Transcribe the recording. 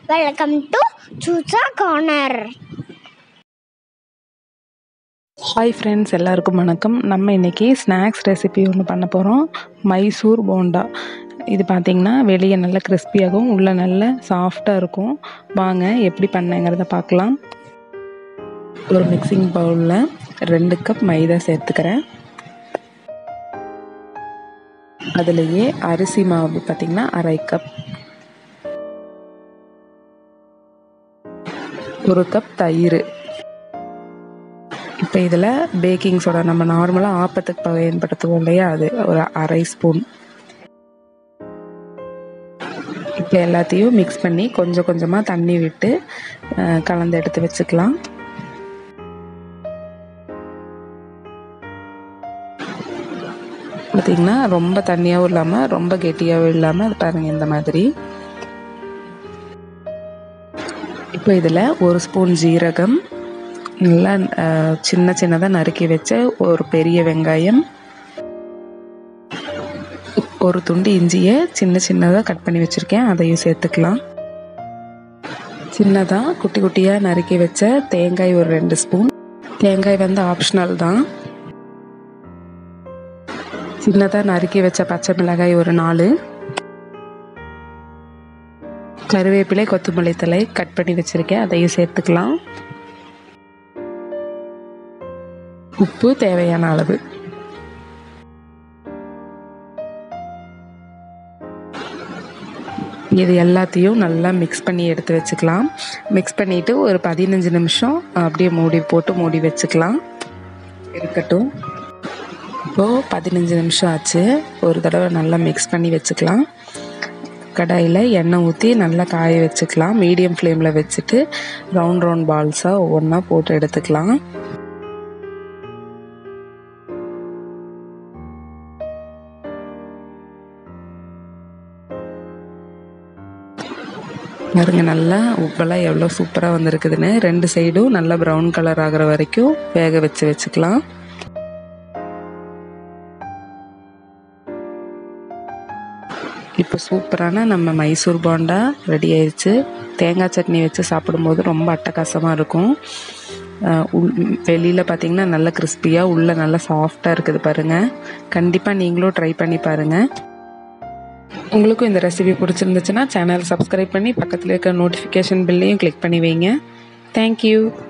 welcome to சூசா corner hi friends எல்லாருக்கும் வணக்கம் நம்ம இன்றைக்கி ஸ்நாக்ஸ் ரெசிபி ஒன்று பண்ண போகிறோம் மைசூர் போண்டா இது பார்த்திங்கன்னா வெளியே நல்லா கிறிஸ்பியாகவும் உள்ளே நல்ல சாஃப்டாக இருக்கும் வாங்க எப்படி பண்ணேங்கிறத பார்க்கலாம் ஒரு மிக்சிங் பவுலில் ரெண்டு கப் மைதா சேர்த்துக்கிறேன் அதுலேயே அரிசி மாவு பார்த்திங்கன்னா அரை கப் ஒரு கப் தயிர் இப்போ இதில் பேக்கிங் சோடா நம்ம நார்மலாக ஆப்பத்துக்கு பயன்படுத்துவோம் இல்லையா அது ஒரு அரை ஸ்பூன் இப்போ எல்லாத்தையும் மிக்ஸ் பண்ணி கொஞ்சம் கொஞ்சமாக தண்ணி விட்டு அஹ், கலந்து எடுத்து வச்சுக்கலாம் பார்த்திங்கன்னா ரொம்ப தண்ணியாகவும் இல்லாமல் ரொம்ப கெட்டியாகவும் இல்லாமல் அது பாருங்கள் இந்த மாதிரி இப்போ இதில் ஒரு ஸ்பூன் ஜீரகம் நல்லா அஹ், சின்ன சின்னதாக நறுக்கி வச்ச ஒரு பெரிய வெங்காயம் ஒரு துண்டு இஞ்சியை சின்ன சின்னதாக கட் பண்ணி வச்சுருக்கேன் அதையும் சேர்த்துக்கலாம் சின்னதாக குட்டி குட்டியாக நறுக்கி வச்ச தேங்காய் ஒரு ரெண்டு ஸ்பூன் தேங்காய் வந்து ஆப்ஷனல் தான் சின்னதாக நறுக்கி வச்ச பச்சை மிளகாய் ஒரு நாலு கருவேப்பிலை கொத்தமல்லி தழை கட் பண்ணி வச்சுருக்கேன் அதையும் சேர்த்துக்கலாம் உப்பு தேவையான அளவு இது எல்லாத்தையும் நல்லா மிக்ஸ் பண்ணி எடுத்து வச்சுக்கலாம் மிக்ஸ் பண்ணிவிட்டு ஒரு பதினஞ்சு நிமிஷம் அப்படியே மூடி போட்டு மூடி வச்சுக்கலாம் இருக்கட்டும் இப்போது பதினஞ்சு நிமிஷம் ஆச்சு ஒரு தடவை நல்லா மிக்ஸ் பண்ணி வச்சுக்கலாம் கடாயில் எண்ணெய் ஊற்றி நல்லா காய வச்சுக்கலாம் மீடியம் ஃப்ளேமில் வச்சுட்டு ரவுண்ட் ரவுண்ட் பால்ஸாக ஒவ்வொன்றா போட்டு எடுத்துக்கலாம் பாருங்க நல்லா உப்பெல்லாம் எவ்வளோ சூப்பராக வந்திருக்குதுன்னு ரெண்டு சைடும் நல்லா ப்ரௌன் கலர் ஆகிற வரைக்கும் வேக வச்சு வச்சுக்கலாம் இப்போ சூப்பரான நம்ம மைசூர் போண்டா ரெடி ஆயிடுச்சு தேங்காய் சட்னி வச்சு சாப்பிடும்போது ரொம்ப அட்டகாசமாக இருக்கும் அஹ் உள் வெளியில் பார்த்தீங்கன்னா நல்லா கிறிஸ்பியாக உள்ளே நல்லா சாஃப்டாக இருக்குது பாருங்கள் கண்டிப்பாக நீங்களும் ட்ரை பண்ணி பாருங்கள் உங்களுக்கும் இந்த ரெசிபி பிடிச்சிருந்துச்சுன்னா சேனல் சப்ஸ்கிரைப் பண்ணி பக்கத்தில் இருக்க நோட்டிஃபிகேஷன் பில்லையும் கிளிக் பண்ணி வைங்க தேங்க்யூ